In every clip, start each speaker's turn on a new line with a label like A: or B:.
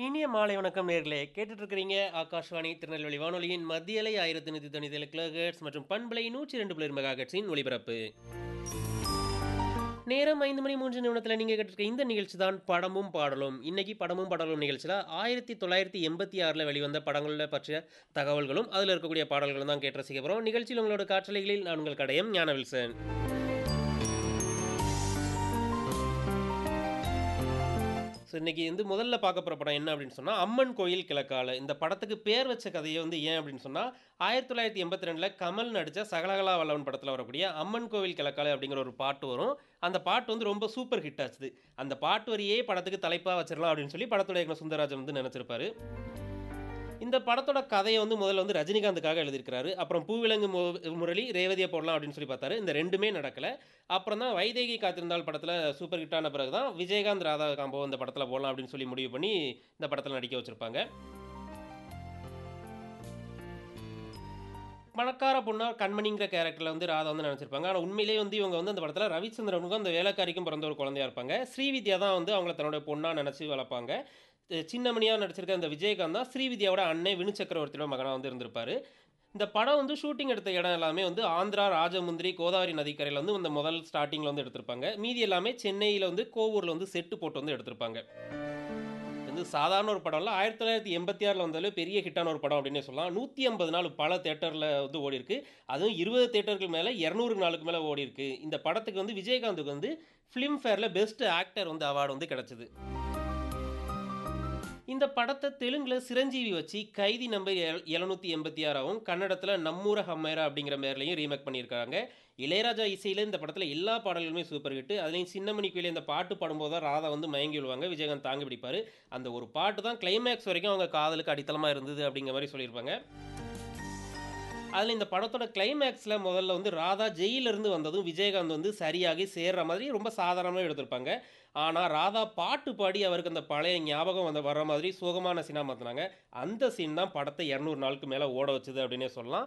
A: இனிய மாலை வணக்கம் நேர்களே கேட்டுட்டு இருக்கிறீங்க ஆகாஷ்வாணி திருநெல்வேலி வானொலியின் மத்திய அலை ஆயிரத்தி நூற்றி தொண்ணூற்றி ஏழு கிலோஹெர்ட்ஸ் மற்றும் பண்பலை நூற்றி ரெண்டு புள்ளி மெகாஹெர்ட்ஸின் ஒளிபரப்பு நேரம் ஐந்து மணி மூன்று நிமிடத்தில் நீங்கள் கேட்டிருக்க இந்த நிகழ்ச்சி தான் படமும் பாடலும் இன்னைக்கு படமும் பாடலும் நிகழ்ச்சியில் ஆயிரத்தி தொள்ளாயிரத்தி எண்பத்தி ஆறில் வெளிவந்த படங்களில் பற்றிய தகவல்களும் அதில் இருக்கக்கூடிய பாடல்களும் தான் கேட்டு ரசிக்க போகிறோம் நிகழ்ச்சியில் உங்களோட காற்றலைகளில் நான் உங்கள் கடையம் ஞானவில்சன் ஸோ இன்றைக்கி வந்து முதல்ல பார்க்க போகிற படம் என்ன அப்படின்னு சொன்னால் அம்மன் கோயில் கிழக்கால இந்த படத்துக்கு பேர் வச்ச கதையை வந்து ஏன் அப்படின்னு சொன்னால் ஆயிரத்தி தொள்ளாயிரத்தி எண்பத்தி ரெண்டில் கமல் நடித்த சகலகலா வல்லவன் படத்தில் வரக்கூடிய அம்மன் கோவில் கிழக்கால அப்படிங்கிற ஒரு பாட்டு வரும் அந்த பாட்டு வந்து ரொம்ப சூப்பர் ஹிட் ஆச்சுது அந்த பாட்டு வரியே படத்துக்கு தலைப்பாக வச்சிடலாம் அப்படின்னு சொல்லி படத்தோட இயக்குனர் சுந்தரராஜன் வந்து நினச்சிருப்பாரு இந்த படத்தோட கதையை வந்து முதல்ல வந்து ரஜினிகாந்துக்காக எழுதியிருக்கிறாரு அப்புறம் பூவிலங்கு மு- முரளி ரேவதியை போடலாம் அப்படின்னு சொல்லி பார்த்தாரு இந்த ரெண்டுமே நடக்கலை அப்புறம் தான் வைதேகி காத்திருந்தால் படத்தில் சூப்பர் ஹிட்டான பிறகு தான் விஜயகாந்த் ராதா காம்போ இந்த படத்தில் போடலாம் அப்படின்னு சொல்லி முடிவு பண்ணி இந்த படத்தில் நடிக்க வச்சுருப்பாங்க பணக்கார பொண்ணா கண்மணிங்கிற கேரக்டரில் வந்து ராதா வந்து நினச்சிருப்பாங்க ஆனால் உண்மையிலேயே வந்து இவங்க வந்து அந்த படத்தில் ரவிச்சந்திரனுக்கும் அந்த வேலைக்காரிக்கும் பிறந்த ஒரு குழந்தையா இருப்பாங்க ஸ்ரீவித்யா தான் வந்து அவங்கள தன்னோட பொண்ணாக நினச்சி வளர்ப்பாங்க அஹ் சின்னமணியாக நடிச்சிருக்க அந்த விஜயகாந்த் தான் ஸ்ரீவித்யாவோட அண்ணன் வினு சக்கரவர்த்தியோட மகனாக வந்து இருந்திருப்பாரு இந்த படம் வந்து ஷூட்டிங் எடுத்த இடம் எல்லாமே வந்து ஆந்திரா ராஜமுந்திரி கோதாவரி நதிக்கரையில் வந்து இந்த முதல் ஸ்டார்டிங்கில் வந்து எடுத்திருப்பாங்க மீதி எல்லாமே சென்னையில் வந்து கோவூரில் வந்து செட்டு போட்டு வந்து எடுத்திருப்பாங்க இது வந்து சாதாரண ஒரு படம் இல்லை ஆயிரத்தி தொள்ளாயிரத்தி எண்பத்தி ஆறில் வந்தாலும் பெரிய ஹிட்டான ஒரு படம் அப்படின்னு சொல்லலாம் நூற்றி ஐம்பது நாள் பல தேட்டரில் வந்து ஓடி இருக்கு அதுவும் இருபது தேட்டருக்கு மேலே இரநூறு நாளுக்கு மேலே ஓடி இருக்கு இந்த படத்துக்கு வந்து விஜயகாந்துக்கு வந்து ஃபிலிம் ஃபேரில் பெஸ்ட் ஆக்டர் வந்து அவார்டு வந்து கிடச்சிது இந்த படத்தை தெலுங்கில் சிரஞ்சீவி வச்சு கைதி நம்பர் எல் எழுநூற்றி எண்பத்தி ஆறாவும் கன்னடத்தில் நம்மூர ஹம்மேரா அப்படிங்கிற பேர்லையும் ரீமேக் பண்ணியிருக்காங்க இளையராஜா இசையில் இந்த படத்தில் எல்லா பாடல்களுமே சூப்பர் ஹிட் அதுலேயும் சின்னமணி குயிலே இந்த பாட்டு பாடும்போது தான் ராதா வந்து மயங்கி விழுவாங்க விஜயகாந்த் தாங்கி பிடிப்பார் அந்த ஒரு பாட்டு தான் கிளைமேக்ஸ் வரைக்கும் அவங்க காதலுக்கு அடித்தளமாக இருந்தது அப்படிங்கிற மாதிரி சொல்லியிருப்பாங்க அதில் இந்த படத்தோட கிளைமேக்ஸில் முதல்ல வந்து ராதா ஜெயிலிருந்து வந்ததும் விஜயகாந்த் வந்து சரியாகி சேர்ற மாதிரி ரொம்ப சாதாரணமாக எடுத்திருப்பாங்க ஆனால் ராதா பாட்டு பாடி அவருக்கு அந்த பழைய ஞாபகம் வந்து வர்ற மாதிரி சோகமான சீனாக மாற்றினாங்க அந்த சீன் தான் படத்தை இரநூறு நாளுக்கு மேலே ஓட வச்சுது அப்படின்னே சொல்லலாம்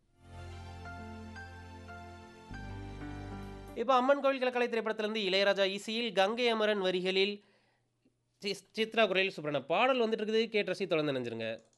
A: இப்போ அம்மன் கோவில் கிழக்கலை திரைப்படத்திலிருந்து இளையராஜா இசையில் கங்கை அமரன் வரிகளில் சி- சித்ரா குரலில் சுப்ரண பாடல் வந்துட்டு இருக்குது கேட்டு ரசி தொடர்ந்து நினைஞ்சிருங்க